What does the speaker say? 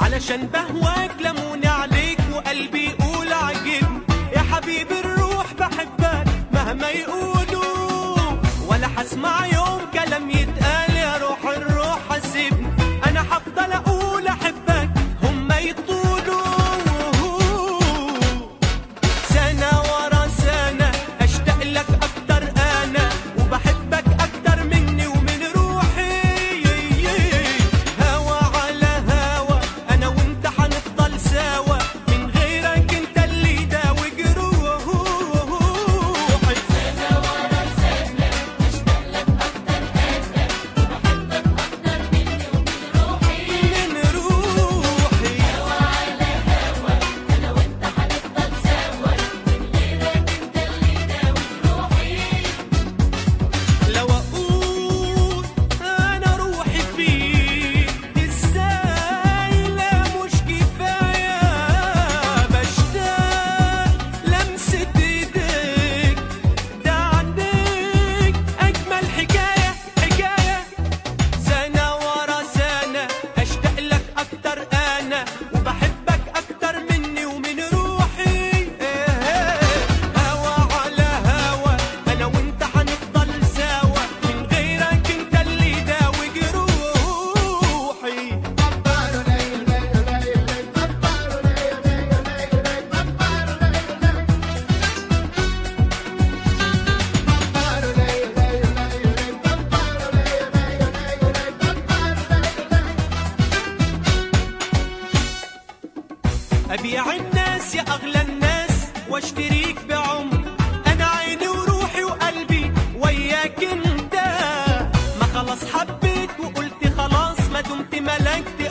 علشان بهواك لموني عليك وقلبي يقول عجبني يا حبيبي الروح بحبك مهما يقولوا ولا هسمع يوم كلام يتقال يا روح الروح حسيبني انا هفضل اقول احبك هما يطولوا سنة ورا سنة أشتاق لك أكتر أنا وبحبك أكتر مني ومن روحي هوا على هوا أنا وأنت هنفضل سوا من غيرك أنت اللي داوي جروحي من روحي لو اقول انا روحي فيك ازاي لا مش كفايه بشتاق لمسه ايديك ده عندك اجمل حكايه حكايه سنه ورا سنه اشتاق لك اكتر انا وبحبك اكتر مني ومن روحي هوا على هوا انا وانت هنفضل سوا من غيرك انت اللي داوي جروحي ابيع الناس يا اغلى الناس واشتريك بعمر انا عيني وروحي وقلبي وياك انت ما خلاص حبيت وقلت خلاص ما دمت ملكت